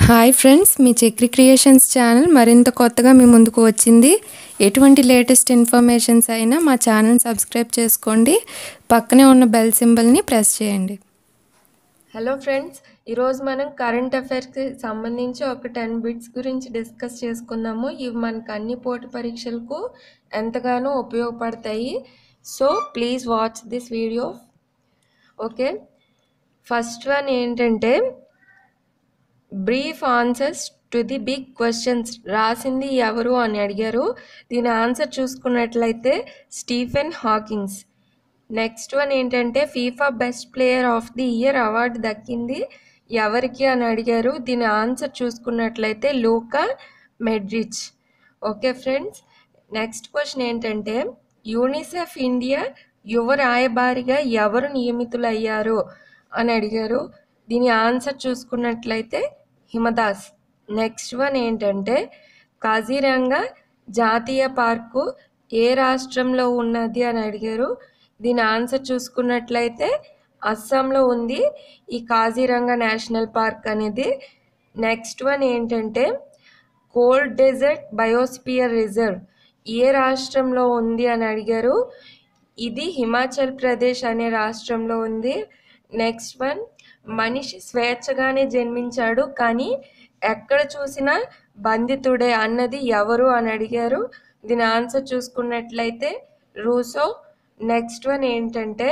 hi friends మీ Chakri creations channel మరింత కొత్తగా మీ ముందుకు వచ్చింది ఎటువంటి లేటెస్ట్ ఇన్ఫర్మేషన్స్ అయినా మా ఛానల్ సబ్స్క్రైబ్ చేసుకోండి పక్కనే ఉన్న బెల్ సింబల్ని ప్రెస్ చేయండి హలో ఫ్రెండ్స్ ఈరోజు మనం కరెంట్ అఫైర్స్కి సంబంధించి ఒక టెన్ బిట్స్ గురించి డిస్కస్ చేసుకుందాము ఇవి మనకు అన్ని పోటీ పరీక్షలకు ఎంతగానో ఉపయోగపడతాయి so please watch this video okay first one ఏంటంటే brief answers to the big questions రాసింది ఎవరు అని అడిగారు దీని ఆన్సర్ చూసుకున్నట్లయితే స్టీఫెన్ హాకింగ్స్ నెక్స్ట్ వన్ ఏంటంటే FIFA best player of the year award దక్కింది ఎవరికి అని అడిగారు దీని ఆన్సర్ చూసుకున్నట్లయితే Luka Modric okay friends next question ఏంటంటే యూనిసెఫ్ ఇండియా యువ రాయబారిగా ఎవరు నియమితులయ్యారు అని అడిగారు దీని ఆన్సర్ చూసుకున్నట్లయితే హిమదాస్ నెక్స్ట్ వన్ ఏంటంటే కాజీరంగా జాతీయ పార్కు ఏ రాష్ట్రంలో ఉన్నది అని అడిగారు దీని ఆన్సర్ చూసుకున్నట్లయితే అస్సాంలో ఉంది ఈ కాజీరంగా నేషనల్ పార్క్ అనేది నెక్స్ట్ వన్ ఏంటంటే కోల్డ్ డెజర్ట్ బయోస్పియర్ రిజర్వ్ ఏ రాష్ట్రంలో ఉంది అని అడిగారు ఇది హిమాచల్ ప్రదేశ్ అనే రాష్ట్రంలో ఉంది నెక్స్ట్ వన్ మనిషి స్వేచ్ఛగానే జన్మించాడు కానీ ఎక్కడ చూసినా బంధితుడే అన్నది ఎవరు అని అడిగారు దీని ఆన్సర్ చూసుకున్నట్లయితే రూసో నెక్స్ట్ వన్ ఏంటంటే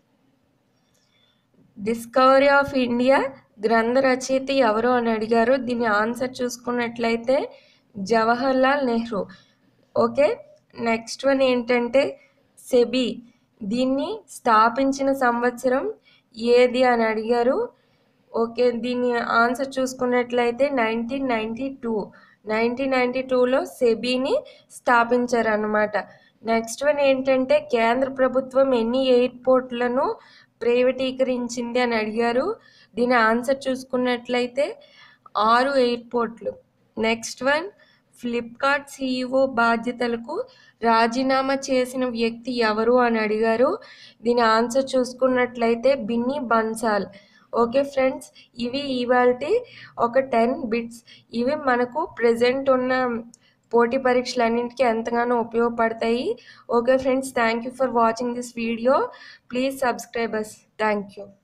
డిస్కవరీ ఆఫ్ ఇండియా గ్రంథ రచయిత ఎవరు అని అడిగారు దీని ఆన్సర్ చూసుకున్నట్లయితే Jawaharlal Nehru okay next one ఏంటంటే సెబీ దీన్ని స్థాపించిన సంవత్సరం ఏది అని అడిగారు ఓకే దీని ఆన్సర్ చూసుకున్నట్లయితే nineteen ninety two nineteen ninety టూలో సెబీని స్థాపించారన్నమాట నెక్స్ట్ వన్ ఏంటంటే కేంద్ర ప్రభుత్వం ఎన్ని ఎయిర్పోర్ట్లను ప్రైవేటీకరించింది అని అడిగారు దీని ఆన్సర్ చూసుకున్నట్లయితే ఆరు ఎయిర్పోర్ట్లు నెక్స్ట్ వన్ ఫ్లిప్కార్ట్ సీఈఓ బాధ్యతలకు రాజీనామా చేసిన వ్యక్తి ఎవరు అని అడిగారు దీని ఆన్సర్ చూసుకున్నట్లయితే బిన్నీ బన్సాల్ ఓకే ఫ్రెండ్స్ ఇవి ఇవాళ ఒక టెన్ బిట్స్ ఇవి మనకు ప్రజెంట్ ఉన్న పోటీ పరీక్షలన్నింటికి ఎంతగానో ఉపయోగపడతాయి okay friends thank you for watching this video please subscribe us thank you